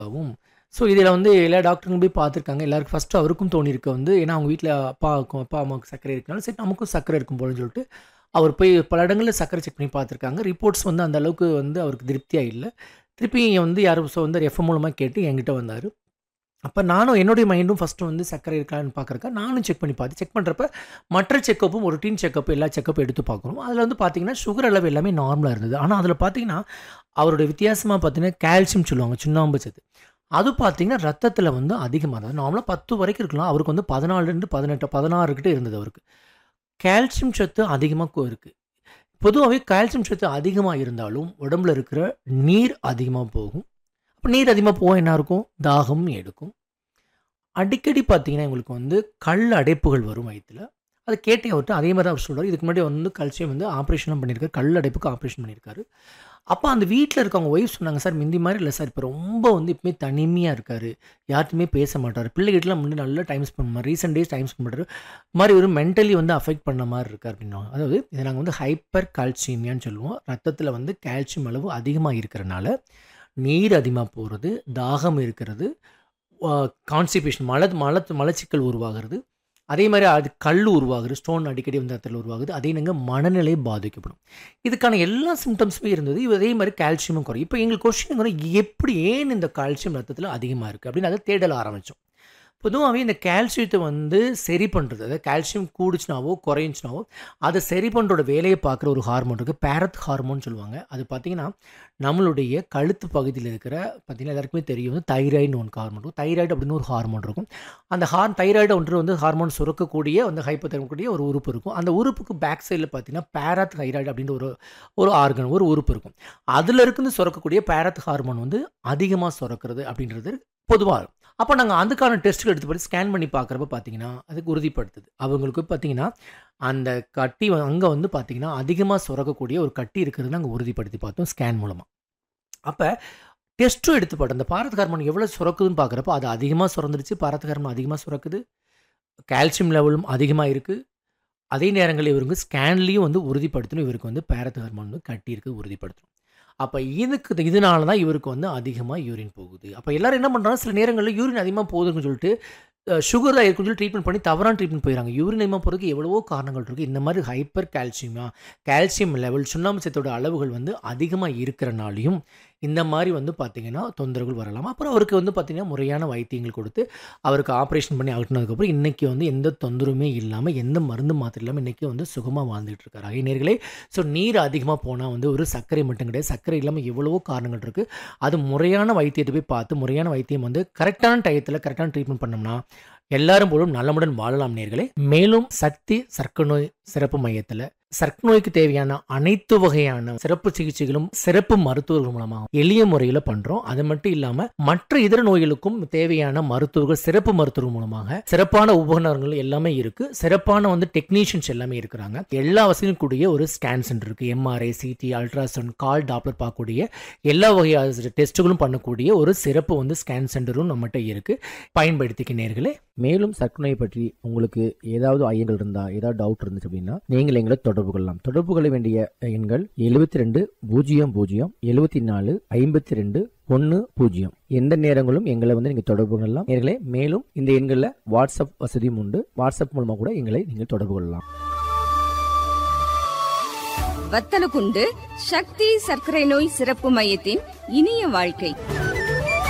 வும் ஸோ இதில் வந்து எல்லா டாக்டருங்க போய் பார்த்துருக்காங்க எல்லாருக்கும் ஃபஸ்ட்டு அவருக்கும் தோணியிருக்கு வந்து ஏன்னா அவங்க வீட்டில் அப்பாவுக்கும் அப்பா அம்மாவுக்கு சர்க்கரை இருக்கனால சரி நமக்கும் சர்க்கரை இருக்கும் போலன்னு சொல்லிட்டு அவர் போய் பல இடங்களில் சர்க்கரை செக் பண்ணி பார்த்துருக்காங்க ரிப்போர்ட்ஸ் வந்து அந்த அளவுக்கு வந்து அவருக்கு திருப்தியாக இல்லை திருப்பி இங்க வந்து யாரும் ஸோ வந்து எஃப்எம் மூலமாக கேட்டு என்கிட்ட வந்தார் அப்போ நானும் என்னுடைய மைண்டும் ஃபஸ்ட்டு வந்து சர்க்கரை இருக்கான்னு பார்க்குறக்கா நானும் செக் பண்ணி பார்த்து செக் பண்ணுறப்ப மற்ற செக்கப்பும் ஒரு டீன் செக்கப் எல்லா செக்கப்பும் எடுத்து பார்க்குறோம் அதில் வந்து பார்த்தீங்கன்னா சுகர் அளவு எல்லாமே நார்மலாக இருந்தது ஆனால் அதில் பார்த்தீங்கன்னா அவருடைய வித்தியாசமாக பார்த்தீங்கன்னா கால்சியம் சொல்லுவாங்க சுண்ணாம்பு சத்து அது பார்த்தீங்கன்னா ரத்தத்தில் வந்து அதிகமாக இருந்தது நார்மலாக பத்து வரைக்கும் இருக்கலாம் அவருக்கு வந்து பதினாலுலேருந்து பதினெட்டு பதினாறு கிட்ட இருந்தது அவருக்கு கால்சியம் சத்து அதிகமாக இருக்குது பொதுவாகவே கால்சியம் சத்து அதிகமாக இருந்தாலும் உடம்புல இருக்கிற நீர் அதிகமாக போகும் அப்போ நீர் அதிகமாக போக என்ன இருக்கும் தாகம் எடுக்கும் அடிக்கடி பார்த்தீங்கன்னா எங்களுக்கு வந்து கல் அடைப்புகள் வரும் வயிற்றில் அதை கேட்டேன் அவர்கிட்ட அதே மாதிரி தான் அவர் சொல்கிறார் இதுக்கு முன்னாடி வந்து கல்சியம் வந்து ஆப்ரேஷனும் பண்ணியிருக்காரு கல் அடைப்புக்கு ஆப்ரேஷன் பண்ணியிருக்காரு அப்போ அந்த வீட்டில் இருக்கவங்க ஒய்ஃப் சொன்னாங்க சார் முந்தி மாதிரி இல்லை சார் இப்போ ரொம்ப வந்து இப்போமே தனிமையாக இருக்கார் யார்ட்டுமே பேச மாட்டார் பிள்ளைகிட்டலாம் முன்னாடி நல்லா டைம் ஸ்பெண்ட் பண்ணுவார் ரீசெண்ட் டேஸ் டைம் ஸ்பெண்ட் பண்ணுறாரு மாதிரி ஒரு மென்டலி வந்து அஃபெக்ட் பண்ண மாதிரி இருக்கார் அப்படின்னா அதாவது இதை நாங்கள் வந்து ஹைப்பர் கால்சியமியான்னு சொல்லுவோம் ரத்தத்தில் வந்து கால்சியம் அளவு அதிகமாக இருக்கிறனால நீர் அதிகமாக போகிறது தாகம் இருக்கிறது கான்ஸ்டிபேஷன் மல மல மலச்சிக்கல் உருவாகிறது அதே மாதிரி அது கல் உருவாகுது ஸ்டோன் அடிக்கடி வந்து இடத்துல உருவாகுது அதே நீங்கள் மனநிலை பாதிக்கப்படும் இதுக்கான எல்லா சிம்டம்ஸுமே இருந்தது இது அதே மாதிரி கால்சியமும் குறையும் இப்போ எங்களுக்கு கொஸ்டின் எப்படி ஏன் இந்த கால்சியம் ரத்தத்தில் அதிகமாக இருக்குது அப்படின்னு அதை தேடல ஆரம்பித்தோம் பொதுவாகவே இந்த கால்சியத்தை வந்து சரி பண்ணுறது அதாவது கால்சியம் கூடுச்சுனாவோ குறைஞ்சுனாவோ அதை சரி பண்ணுறோட வேலையை பார்க்குற ஒரு ஹார்மோன் இருக்குது பேரத் ஹார்மோன் சொல்லுவாங்க அது பார்த்திங்கன்னா நம்மளுடைய கழுத்து பகுதியில் இருக்கிற பார்த்திங்கன்னா எல்லாருக்குமே தெரியும் வந்து தைராய்டு ஒன்று ஹார்மோன் இருக்கும் தைராய்டு அப்படின்னு ஒரு ஹார்மோன் இருக்கும் அந்த ஹார் தைராய்டு ஒன்று வந்து ஹார்மோன் சுரக்கக்கூடிய வந்து ஹைப்போதெர்மக்கூடிய ஒரு உறுப்பு இருக்கும் அந்த உறுப்புக்கு பேக் சைடில் பார்த்தீங்கன்னா பேராத் தைராய்டு அப்படின்ற ஒரு ஒரு ஆர்கன் ஒரு உறுப்பு இருக்கும் அதில் இருந்து சுரக்கக்கூடிய பேரத் ஹார்மோன் வந்து அதிகமாக சுரக்கிறது அப்படின்றது பொதுவாக அப்போ நாங்கள் அதுக்கான டெஸ்ட்டுகள் எடுத்து போய் ஸ்கேன் பண்ணி பார்க்குறப்ப பார்த்தீங்கன்னா அதுக்கு உறுதிப்படுத்துது அவங்களுக்கு பார்த்தீங்கன்னா அந்த கட்டி அங்கே வந்து பார்த்தீங்கன்னா அதிகமாக சுரக்கக்கூடிய ஒரு கட்டி இருக்கிறது நாங்கள் உறுதிப்படுத்தி பார்த்தோம் ஸ்கேன் மூலமாக அப்போ டெஸ்ட்டும் எடுத்து பார்த்தோம் அந்த பாரத் ஹார்மோன் எவ்வளோ சுரக்குதுன்னு பார்க்குறப்போ அது அதிகமாக சுரந்துருச்சு பாரத் ஹார்மோன் அதிகமாக சுரக்குது கால்சியம் லெவலும் அதிகமாக இருக்குது அதே நேரங்களில் இவருக்கு ஸ்கேன்லேயும் வந்து உறுதிப்படுத்தணும் இவருக்கு வந்து பேரத் ஹார்மோன் வந்து கட்டி இருக்குது உறுதிப்படுத்தணும் அப்போ இதுக்கு இதனால தான் இவருக்கு வந்து அதிகமாக யூரின் போகுது அப்போ எல்லோரும் என்ன பண்ணுறாங்க சில நேரங்களில் யூரின் அதிகமாக போகுதுன்னு சொல்லிட்டு சுகர் இருக்குன்னு சொல்லி ட்ரீட்மெண்ட் பண்ணி தவறான ட்ரீட்மெண்ட் போயிடறாங்க யூரின் அதிகமாக போகிறதுக்கு எவ்வளவோ காரணங்கள் இருக்குது இந்த மாதிரி ஹைப்பர் கால்சியமா கால்சியம் லெவல் சுண்ணாம்பு சத்தோட அளவுகள் வந்து அதிகமாக இருக்கிறனாலையும் இந்த மாதிரி வந்து பார்த்திங்கன்னா தொந்தரவுகள் வரலாம் அப்புறம் அவருக்கு வந்து பார்த்திங்கன்னா முறையான வைத்தியங்கள் கொடுத்து அவருக்கு ஆப்ரேஷன் பண்ணி அகட்டினதுக்கப்புறம் இன்றைக்கி வந்து எந்த தொந்தரவுமே இல்லாமல் எந்த மருந்து மாத்திரை இல்லாமல் இன்றைக்கி வந்து சுகமாக வாழ்ந்துட்டு இருக்காரு ஐநேர்களே ஸோ நீர் அதிகமாக போனால் வந்து ஒரு சர்க்கரை மட்டும் கிடையாது சர்க்கரை இல்லாமல் எவ்வளவோ காரணங்கள் இருக்குது அது முறையான வைத்தியத்தை போய் பார்த்து முறையான வைத்தியம் வந்து கரெக்டான டயத்தில் கரெக்டான ட்ரீட்மெண்ட் பண்ணோம்னா எல்லாரும் போலும் நலமுடன் வாழலாம் நேர்களே மேலும் சக்தி சர்க்கரை நோய் சிறப்பு மையத்தில் சர்க் நோய்க்கு தேவையான அனைத்து வகையான சிறப்பு சிகிச்சைகளும் சிறப்பு மருத்துவர்கள் மூலமாக எளிய முறையில் பண்றோம் அது மட்டும் இல்லாம மற்ற இதர நோய்களுக்கும் தேவையான மருத்துவர்கள் சிறப்பு மருத்துவர்கள் மூலமாக சிறப்பான உபகரணங்கள் எல்லாமே இருக்கு சிறப்பான வந்து டெக்னீஷியன்ஸ் எல்லாமே இருக்கிறாங்க எல்லா வசதியும் கூடிய ஒரு ஸ்கேன் சென்டர் இருக்கு எம்ஆர்ஐ சிடி அல்ட்ராசவுண்ட் கால் டாப்லர் பார்க்கக்கூடிய எல்லா வகையான டெஸ்ட்டுகளும் பண்ணக்கூடிய ஒரு சிறப்பு வந்து ஸ்கேன் சென்டரும் நம்மகிட்ட இருக்கு பயன்படுத்திக்க நேர்களே மேலும் சர்க்கரை பற்றி உங்களுக்கு ஏதாவது ஐயங்கள் இருந்தா ஏதாவது டவுட் இருந்துச்சு அப்படின்னா நீங்கள் எங்களை தொடர்பு கொள்ளலாம் தொடர்பு கொள்ள வேண்டிய எண்கள் எழுபத்தி ரெண்டு பூஜ்ஜியம் பூஜ்ஜியம் எழுபத்தி நாலு ஐம்பத்தி ரெண்டு ஒன்று பூஜ்ஜியம் எந்த நேரங்களும் எங்களை வந்து நீங்கள் தொடர்பு கொள்ளலாம் நேர்களே மேலும் இந்த எண்களில் வாட்ஸ்அப் வசதியும் உண்டு வாட்ஸ்அப் மூலமாக கூட எங்களை நீங்கள் தொடர்பு கொள்ளலாம் வத்தலகுண்டு சக்தி சர்க்கரை நோய் சிறப்பு மையத்தின் இனிய வாழ்க்கை